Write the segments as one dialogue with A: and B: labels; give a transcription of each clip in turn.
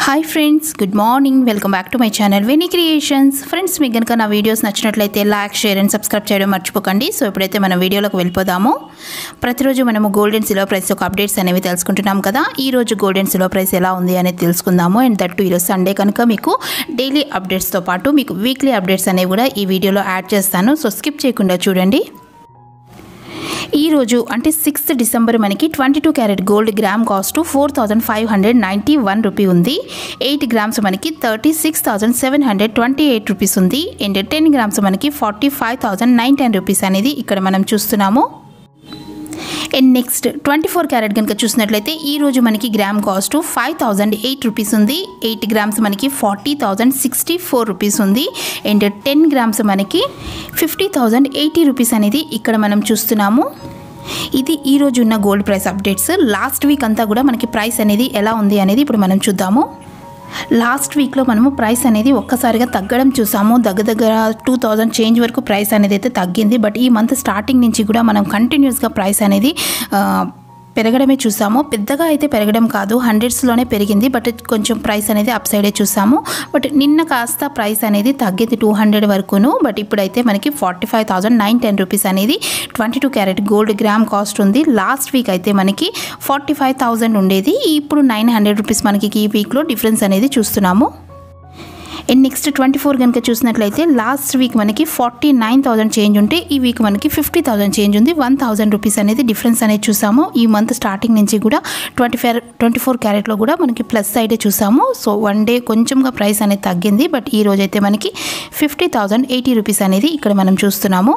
A: hi friends good morning welcome back to my channel Veni creations friends మీకు కనుక నా videos నచ్చినట్లయితే లైక్ షేర్ అండ్ సబ్స్క్రైబ్ చేయడం మర్చిపోకండి సో ఇప్పుడైతే మన వీడియోలోకి వెళ్ళిపోదాము ప్రతిరోజు మనము గోల్డ్ అండ్ సిల్వర్ ప్రైస్ యొక్క అప్డేట్స్ అనేవి తెలుసుకుంటున్నాం కదా ఈ రోజు గోల్డ్ అండ్ సిల్వర్ ప్రైస్ ఎలా ఉంది అనేది తెలుసుకుందాము అండ్ దట్టు ఈరోజు సండే కనుక మీకు డైలీ అప్డేట్స్తో పాటు మీకు వీక్లీ అప్డేట్స్ అనేవి కూడా ఈ వీడియోలో యాడ్ చేస్తాను సో స్కిప్ చేయకుండా చూడండి ఈ రోజు అంటే సిక్స్త్ డిసెంబర్ మనకి twenty two carat gold gram cost four thousand five hundred ninety one rupee ఉంది ఎయిట్ గ్రామ్స్ మనకి thirty six thousand seven hundred twenty eight rupees ఉంది అండ్ టెన్ గ్రామ్స్ మనకి forty five thousand nine ten rupees అనేది ఇక్కడ మనం చూస్తున్నాము and next twenty four carat కనుక చూసినట్లయితే ఈ రోజు మనకి gram cost five thousand eight rupees ఉంది ఎయిట్ గ్రామ్స్ మనకి forty thousand sixty four rupees ఉంది అండ్ టెన్ గ్రామ్స్ మనకి ఫిఫ్టీ థౌజండ్ ఎయిటీ రూపీస్ అనేది ఇక్కడ మనం చూస్తున్నాము ఇది ఈ రోజు ఉన్న gold price updates last week అంతా కూడా మనకి ప్రైస్ అనేది ఎలా ఉంది అనేది ఇప్పుడు మనం చూద్దాము లాస్ట్ వీక్లో మనము ప్రైస్ అనేది ఒక్కసారిగా తగ్గడం చూసాము దగ్గర దగ్గర టూ థౌజండ్ చేంజ్ వరకు ప్రైస్ అనేది అయితే తగ్గింది బట్ ఈ మంత్ స్టార్టింగ్ నుంచి కూడా మనం కంటిన్యూస్గా ప్రైస్ అనేది ఆ, పెరగడమే చూసాము పెద్దగా అయితే పెరగడం కాదు హండ్రెడ్స్లోనే పెరిగింది బట్ కొంచెం ప్రైస్ అనేది అప్ సైడే చూసాము బట్ నిన్న కాస్త ప్రైస్ అనేది తగ్గింది టూ హండ్రెడ్ వరకును బట్ ఇప్పుడైతే మనకి forty five thousand nine ten rupees అనేది twenty two carat gold gram cost ఉంది లాస్ట్ వీక్ అయితే మనకి ఫార్టీ ఫైవ్ థౌసండ్ ఉండేది ఇప్పుడు నైన్ హండ్రెడ్ రూపీస్ మనకి ఈ వీక్లో డిఫరెన్స్ అనేది చూస్తున్నాము అండ్ నెక్స్ట్ ట్వంటీ ఫోర్ కనుక చూసినట్లయితే లాస్ట్ వీక్ మనకి ఫార్టీ నైన్ థౌసండ్ చేంజ్ ఉంటే ఈ వీక్ మనకి ఫిఫ్టీ థౌసండ్ చేంజ్ ఉంది వన్ థౌసండ్ రూపీస్ అనేది డిఫరెన్స్ అనేది చూసాము ఈ మంత్ స్టార్టింగ్ నుంచి కూడా ట్వంటీ ఫైవ్ ట్వంటీ ఫోర్ క్యారెట్లో కూడా మనకి ప్లస్ సైడే చూసాము సో వన్ డే కొంచెంగా ప్రైస్ అనేది తగ్గింది బట్ ఈ రోజు అయితే మనకి ఫిఫ్టీ థౌసండ్ ఎయిటీ రూపీస్ అనేది ఇక్కడ మనం చూస్తున్నాము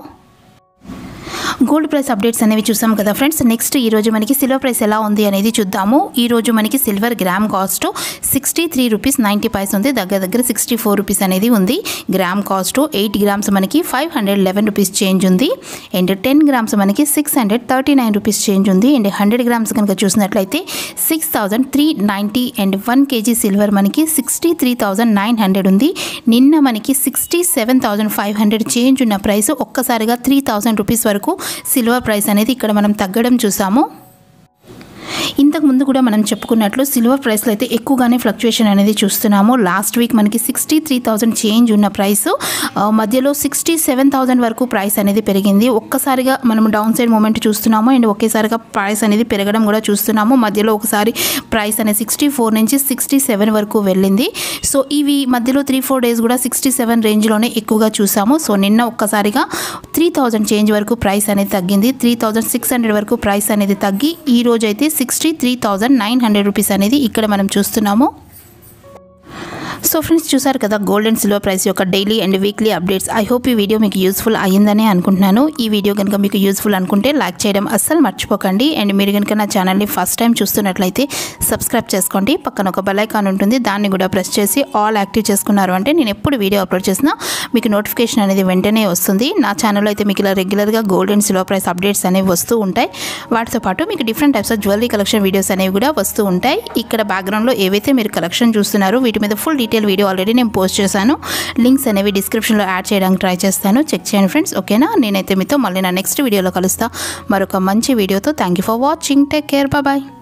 A: గోల్డ్ ప్రైస్ అప్డేట్స్ అనేవి చూసాం కదా ఫ్రెండ్స్ నెక్స్ట్ ఈ రోజు మనకి సిల్వర్ ప్రైస్ ఎలా ఉంది అనేది చూద్దాము ఈ రోజు మనకి silver gram cost sixty three rupees ninety paise ఉంది దగ్గర దగ్గర సిక్స్టీ ఫోర్ రూపీస్ అనేది ఉంది గ్రామ్ కాస్ట్ ఎయిట్ గ్రామ్స్ మనకి five hundred eleven rupees change ఉంది అండ్ టెన్ గ్రామ్స్ మనకి six hundred thirty nine rupees change ఉంది అండ్ హండ్రెడ్ గ్రామ్స్ కనుక చూసినట్లయితే six thousand three ninety and one KG silver మనకి sixty three thousand nine hundred ఉంది నిన్న మనకి sixty seven thousand five hundred change ఉన్న price ఒక్కసారిగా త్రీ థౌజండ్ రూపీస్ వరకు సిల్వర్ ప్రైస్ అనేది ఇక్కడ మనం తగ్గడం చూసాము ఇంతకు ముందు కూడా మనం చెప్పుకున్నట్లు సిల్వర్ ప్రైస్లో అయితే ఎక్కువగానే ఫ్లక్చుయేషన్ అనేది చూస్తున్నాము లాస్ట్ వీక్ మనకి సిక్స్టీ త్రీ థౌజండ్ చేంజ్ ఉన్న ప్రైస్ ఆ, మధ్యలో సిక్స్టీ సెవెన్ థౌజండ్ వరకు ప్రైస్ అనేది పెరిగింది ఒక్కసారిగా మనం డౌన్ సైడ్ మూమెంట్ చూస్తున్నాము అండ్ ఒకేసారిగా ప్రైస్ అనేది పెరగడం కూడా చూస్తున్నాము మధ్యలో ఒకసారి ప్రైస్ అనేది సిక్స్టీ ఫోర్ నుంచి సిక్స్టీ సెవెన్ వరకు వెళ్ళింది సో ఇవి మధ్యలో త్రీ ఫోర్ డేస్ కూడా సిక్స్టీ సెవెన్ రేంజ్లోనే ఎక్కువగా చూసాము సో నిన్న ఒక్కసారిగా త్రీ థౌజండ్ చేంజ్ వరకు ప్రైస్ అనేది తగ్గింది త్రీ థౌజండ్ సిక్స్ హండ్రెడ్ వరకు ప్రైస్ అనేది తగ్గి ఈ రోజు అయితే sixty three thousand nine hundred rupees అనేది ఇక్కడ మనం చూస్తున్నాము సో ఫ్రెండ్స్ చూసారు కదా గోల్డ్ అండ్ సిల్వర్ ప్రైస్ యొక్క daily and weekly updates I hope ఈ వీడియో మీకు యూస్ఫుల్ అయ్యిందని అనుకుంటున్నాను ఈ వీడియో కనుక మీకు యూస్ఫుల్ అనుకుంటే లైక్ చేయడం అస్సలు మర్చిపోకండి అండ్ మీరు కనుక నా ఛానల్ని ఫస్ట్ టైం చూస్తున్నట్లయితే సబ్స్క్రైబ్ చేసుకోండి పక్కన ఒక బెల్ ఐకాన్ ఉంటుంది దాన్ని కూడా ప్రెస్ చేసి ఆల్ యాక్టివ్ చేసుకున్నారు అంటే నేను ఎప్పుడు వీడియో అప్లోడ్ చేసినా మీకు నోటిఫికేషన్ అనేది వెంటనే వస్తుంది నా ఛానల్లో అయితే మీకు ఇలా రెగ్యులర్గా gold and silver price updates అనేవి వస్తూ ఉంటాయి వాటితో పాటు మీకు different types of jewellery collection videos అనేవి కూడా వస్తూ ఉంటాయి ఇక్కడ బ్యాక్గ్రౌండ్లో ఏవైతే మీరు కలెక్షన్ చూస్తున్నారో వీటి మీద ఫుల్ డీటెయిల్ వీడియో ఆల్రెడీ నేను పోస్ట్ చేశాను లింక్స్ అనేవి డిస్క్రిప్షన్లో యాడ్ చేయడానికి ట్రై చేస్తాను చెక్ చేయండి ఫ్రెండ్స్ ఓకేనా నేనైతే మీతో మళ్ళీ నా నెక్స్ట్ వీడియోలో కలుస్తా మరొక మంచి వీడియోతో thank you for watching take care bye